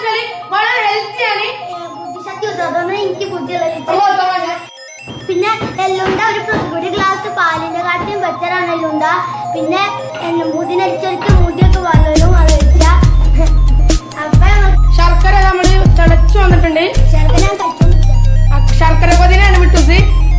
വെച്ചാല് വളരെ ഹെൽത്തിയാണ് ബുദ്ധിശക്തി അതുകൊണ്ട് എനിക്ക് ബുദ്ധിയുള്ള ഓ തമാശ പിന്നെ എല്ലുണ്ട ഒരു പ്ര- ഒരു ഗ്ലാസ് പാലിന്റെ കാട്ടിയും ബെറ്ററാണ് എല്ലുണ്ട പിന്നെ മുതിനരിച്ചൊരുക്ക് മുടിയൊക്കെ വളരും അത് വെച്ച അപ്പൊ ശർക്കര നമ്മള് തിളച്ചു വന്നിട്ടുണ്ട് ശർക്കര കഴിച്ചു ആ ശർക്കര പതിനാണ് വിട്ടത്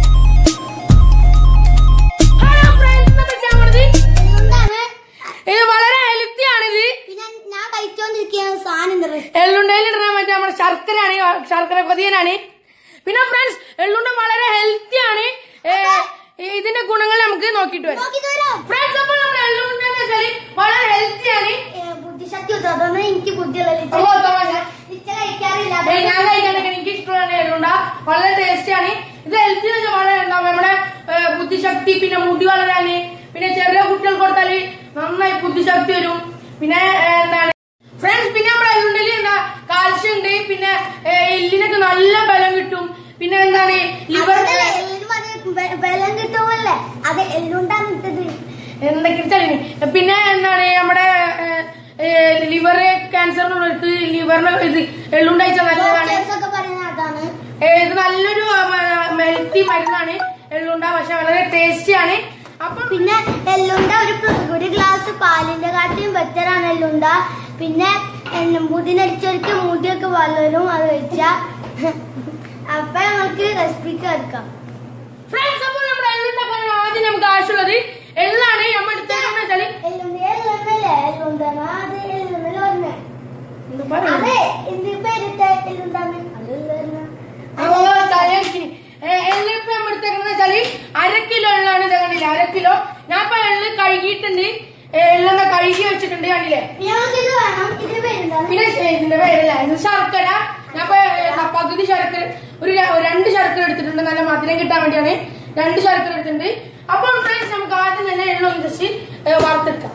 ഹലോ ഫ്രണ്ട്സ് നമ്മൾ ചെയ്യാൻ പോണത് എല്ലുണ്ടാണ് ഇത് വളരെ ഹെൽത്തി ആണിത് പിന്നെ ഞാൻ കഴിച്ചോണ്ടിരിക്കുന്ന സാധനം എന്താ അറിയോ? എള്ളുണ്ടയിൽ ഇടുന്ന മറ്റേ നമ്മുടെ ശർക്കരയാണ് ശർക്കര കൊതിയനാണ് പിന്നെ ഫ്രണ്ട്സ് എള്ളുണ്ട വളരെ ഹെൽത്തി ആണ് ഏ, ഇതിന്റെ ഗുണങ്ങൾ നമുക്ക് നോക്കിയിട്ട് വരാം നോക്കിയിട്ട് വരാം. ഫ്രണ്ട്സ് അപ്പോൾ നമ്മുടെ എള്ളുണ്ട എന്ന് വെച്ചാല് വളരെ ഹെൽത്തി ആണ് ഏ, ബുദ്ധിശക്തി ഉണ്ട് അതുകൊണ്ട് എനിക്ക് ബുദ്ധിയുള്ള ലിച്ച ഓ തമാശ ലിച്ച കഴിക്കാറില്ല ഏ, ഞാൻ കഴിക്കാനൊക്കെ എനിക്ക് ഇഷ്ടമുള്ള എള്ളുണ്ട വളരെ ടേസ്റ്റി ആണ് ഇത് ഹെൽത്തി എന്ന് വെച്ചാൽ വളരെ എന്താ നമ്മുടെ ഏ, ബുദ്ധിശക്തി പിന്നെ മുടി വളരാന് പിന്നെ ചെറിയ കുട്ടികൾക്ക് കൊടുത്താല് നന്നായി ബുദ്ധിശക്തി വരും പിന്നെ ഏ, എന്താണ് ഫ്രണ്ട്സ് പിന്നെ നമ്മുടെ എള്ളുണ്ടല് എന്താ കാൽഷ്യം ഉണ്ട് പിന്നെ ഏ, എല്ലിനൊക്കെ നല്ല ബലം കിട്ടും പിന്നെ എന്താണ് ലിവർ അതല്ലേ, എല്ലിനും അത് ബ- ബലം കിട്ടുമല്ലേ അത് എല്ലുണ്ടാണ് ഇട്ടത് എന്തൊക്കെ ചളിന് പിന്നെ എന്താണ് നമ്മുടെ ലിവർ ക്യാൻസറിനുള്ളവർക്ക് ലിവറിന് ഇത് എള്ളുണ്ടായിച്ച നല്ലതാണ് ഡോക്ടേഴ്സ് ഒക്കെ പറയുന്ന അതാണ് ഏ, ഇത് നല്ലൊരു മെൽത്തി മരുന്നാണ് എള്ളുണ്ട പക്ഷെ വളരെ ടേസ്റ്റി ആണ് അപ്പം പിന്നെ എല്ലുണ്ട ഒരു പ്ര- ഒരു ഗ്ലാസ് പാലിന്റെ കാട്ടിയും ബെറ്ററാണ് എല്ലുണ്ട പിന്നെ മുതിനരിച്ചൊരുക്ക് മുടിയൊക്കെ വളരും അത് വെച്ച അപ്പൊ നമുക്ക് റെസിപ്പിക്ക് എടുക്കാം ഫ്രണ്ട്സ് അപ്പോൾ നമ്മുടെ എള്ളുണ്ടാക്കാൻ ആദ്യം നമുക്ക് ആവശ്യമുള്ളത് എള്ളാണ് നമ്മൾ എടുത്തേക്കെന്ന് വെച്ചാല് എല്ലുണ്ട എല്ലുണ്ടല്ലേ എല്ലുണ്ടാണ് അത് എല്ലുണ്ടല്ലോ പറഞ്ഞേ എന്ത് പറയുന്നു? അതെ എന്ത് പേരിട്ട എല്ലുണ്ടാണ് അത് എള്ളുണ്ടാണ്. ഓ, തലയിടിച്ചിന്. ഏ, എള്ളിപ്പോ നമ്മൾ എടുത്തേക്കുന്നത് വെച്ചാല് അര കിലോ എള്ളാണ് ഇത് കണ്ടില്ല അര കിലോ ഞാൻ ഇപ്പൊ എള്ള് കഴുകിയിട്ടുണ്ട് ഏ, എള്ളെന്ന കഴുകി വെച്ചിട്ടുണ്ട് കണ്ടില്ലേ പിന്നെ നമുക്ക് ഇത് വേണം ഇതിന് പേരുണ്ടാണ് പിന്നെ ശ- ഇതിന്റെ പേരല്ല ഇത് ശർക്കര ഞാൻ ഇപ്പൊ ഏ, ന- പകുതി ശർക്കര ഒരു ര- ഒരു രണ്ട് ശർക്കര എടുത്തിട്ടുണ്ട് നല്ല മധുരം കിട്ടാൻ വേണ്ടിയാണ് രണ്ട് ശർക്കര എടുത്തിട്ടുണ്ട് അപ്പോൾ ഫ്രണ്ട്സ് നമുക്ക് ആദ്യം തന്നെ എള്ളൊന്ന് ജസ്റ്റ് വറുത്തെടുക്കാം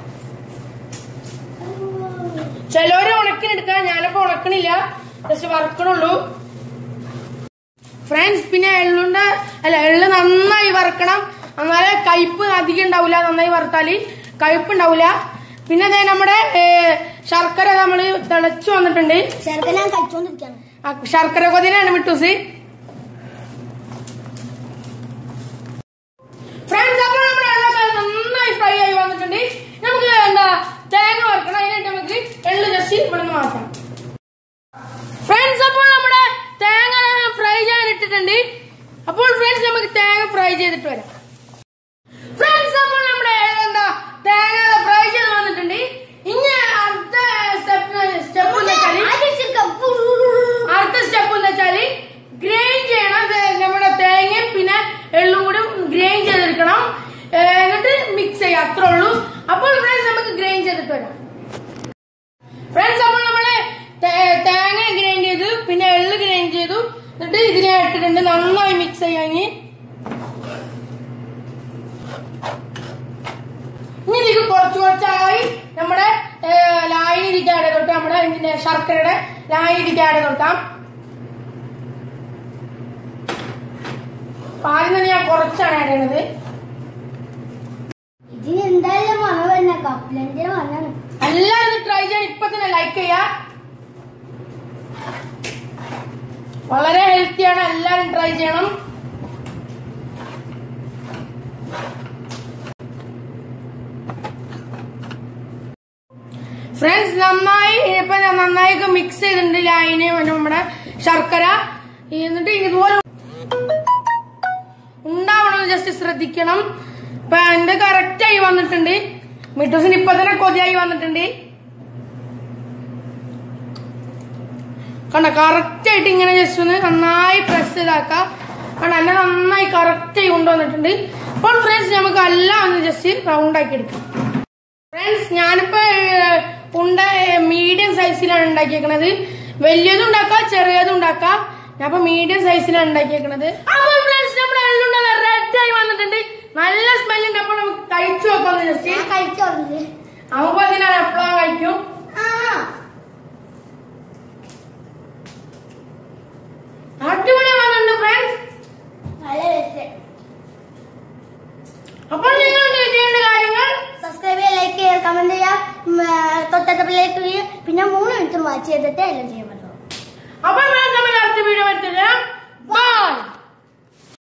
ചിലവര് ഉണക്കിനെടുക്കാം ഞാനിപ്പോ ഉണക്കണില്ല ജസ്റ്റ് വറുക്കണുള്ളൂ ഫ്രണ്ട്സ് പിന്നെ എള്ളുണ്ട അല്ല എള്ള് നന്നായി വറുക്കണം എന്നാലേ കയ്പ് അധികം ഉണ്ടാവില്ല നന്നായി വറുത്താല് കയ്പ് ഉണ്ടാവില്ല പിന്നെ ദേ നമ്മുടെ ഏ, ശർക്കര നമ്മൾ തിളച്ചു വന്നിട്ടുണ്ട് ശർക്കര ഞാൻ കഴിച്ചോണ്ടിരിക്കാണ് ആ ശർക്കര കൊതിനാണ് മിട്ടൂസ് ഫ്രണ്ട്സ് അപ്പോൾ നമ്മുടെ എള്ളൊക്കെ നന്നായി ഫ്രൈ ആയി വന്നിട്ടുണ്ട് നമുക്ക് എന്താ തേങ്ങ വറുക്കണം അതിനായിട്ട് നമുക്ക് എള്ള് ജസ്റ്റ് ഇവിടെ നിന്ന് മാറ്റാം ഫ്രണ്ട്സ് അപ്പോൾ നമ്മുടെ തേങ്ങ ഫ്രൈ ചെയ്യാൻ ഇട്ടിട്ടുണ്ട് അപ്പോൾ ഫ്രണ്ട്സ് നമുക്ക് തേങ്ങ ഫ്രൈ ചെയ്തിട്ട് വരാം ഫ്രണ്ട്സ് അപ്പോൾ നമ്മുടെ എന്താ തേങ്ങ ഫ്രൈ ചെയ്ത് വന്നിട്ടുണ്ട് ഇനി അടുത്ത സ്റ്റെപ്പ് സ്റ്റെപ്പ് എന്ന് വെച്ചാല് അടുത്ത സ്റ്റെപ്പ് എന്ന് വെച്ചാല് ഗ്രൈൻഡ് ചെയ്യണം ഇത് നമ്മുടെ തേങ്ങയും പിന്നെ എള്ളും കൂടി ഗ്രൈൻഡ് ചെയ്തെടുക്കണം ഏ, എന്നിട്ട് മിക്സ് ചെയ്യാം അത്രേ ഉള്ളൂ അപ്പോൾ ഫ്രണ്ട്സ് നമുക്ക് ഗ്രൈൻഡ് ചെയ്തിട്ട് വരാം ഫ്രണ്ട്സ് അപ്പോൾ നമ്മള് തേ- തേങ്ങ ഗ്രൈൻഡ് ചെയ്തു പിന്നെ എള്ള് ഗ്രൈൻഡ് ചെയ്തു എന്നിട്ട് ഇതിനെ ഇട്ടിട്ടുണ്ട് നന്നായി മിക്സ് ചെയ്യാൻ ഇനി ഇനി ഇതിലേക്ക് കുറച്ച് കുറച്ചായി നമ്മുടെ ഏ, ലായനി ഇതിക്ക് ആഡ് തൊട്ട് നമ്മുടെ ഇതിന്റെ ശർക്കരയുടെ ലായനി ഇതിക്ക് ആഡ് തൊട്ടാം പാലിൽ നിന്ന് ഞാൻ കുറച്ചാണ് ആഡ് ചെയ്യണത് ഇതിന് എന്തായാലും മണം വരുന്ന കപ്ലന്റെ മണ്ണാണ് എല്ലാവരും ഇത് ട്രൈ ചെയ്യാൻ ഇപ്പൊ തന്നെ ലൈക്ക് ചെയ്യാ വളരെ ഹെൽത്തിയാണ് എല്ലാവരും ട്രൈ ചെയ്യണം ഫ്രണ്ട്സ് നന്നായി ഇപ്പൊ ഞാൻ നന്നായി മിക്സ് ചെയ്തിട്ടുണ്ട് ലൈന് നമ്മുടെ ശർക്കര എന്നിട്ട് ഇതുപോലെ ഉണ്ടാവണം ജസ്റ്റ് ശ്രദ്ധിക്കണം ഇപ്പൊ എന്റെ കറക്റ്റ് ആയി വന്നിട്ടുണ്ട് മിട്ടൂസിന് ഇപ്പൊ തന്നെ കൊതിയായി വന്നിട്ടുണ്ട് കണ്ട കറക്റ്റ് ആയിട്ട് ഇങ്ങനെ ജസ്റ്റ് ഒന്ന് നന്നായി പ്രസ് ചെയ്താക്കാം കണ്ട എന്നെ നന്നായി കറക്റ്റ് ആയി കൊണ്ടുവന്നിട്ടുണ്ട് അപ്പോൾ ഫ്രണ്ട്സ് നമുക്ക് എല്ലാം ഒന്ന് ജസ്റ്റ് റൗണ്ട് ആക്കി എടുക്കാം ഫ്രണ്ട്സ് ഞാനിപ്പോ ഏഹ്, ഉണ്ട മീഡിയം സൈസിലാണ് ഉണ്ടാക്കിയേക്കണത് വലിയതും ഉണ്ടാക്കാം ചെറിയതും ഉണ്ടാക്കാം ഞാൻ ഇപ്പൊ മീഡിയം സൈസിലാണ് ഉണ്ടാക്കിയേക്കണത് അപ്പോൾ ഫ്രണ്ട്സ് നമ്മുടെ എള്ളുണ്ട റെഡ് ആയി വന്നിട്ടുണ്ട് നല്ല സ്മെല്ലുണ്ട് അപ്പോൾ നമുക്ക് കഴിച്ചു നോക്കാം ജസ്റ്റ് ഞാൻ കഴിച്ചോളൂ നമുക്ക് അതിനാണ് എപ്പോഴാണ് കഴിക്കും ആ അടിപൊളി വന്നിട്ടുണ്ട് ഫ്രണ്ട്സ് നല്ല രസം അപ്പോൾ നിങ്ങൾ ചെയ്യേണ്ട കാര്യങ്ങൾ സബ്സ്ക്രൈബ് ചെയ്യുക ലൈക്ക് ചെയ്യുക കമന്റ് ചെയ്യുക ഉം, ആ, തൊട്ടടുത്ത പ്ലേക്ക് പിന്നെ മൂന്ന് മിനിറ്റ് വാച്ച് ചെയ്തിട്ട് എല്ലാം ചെയ്യാൻ പറ്റും അപ്പോൾ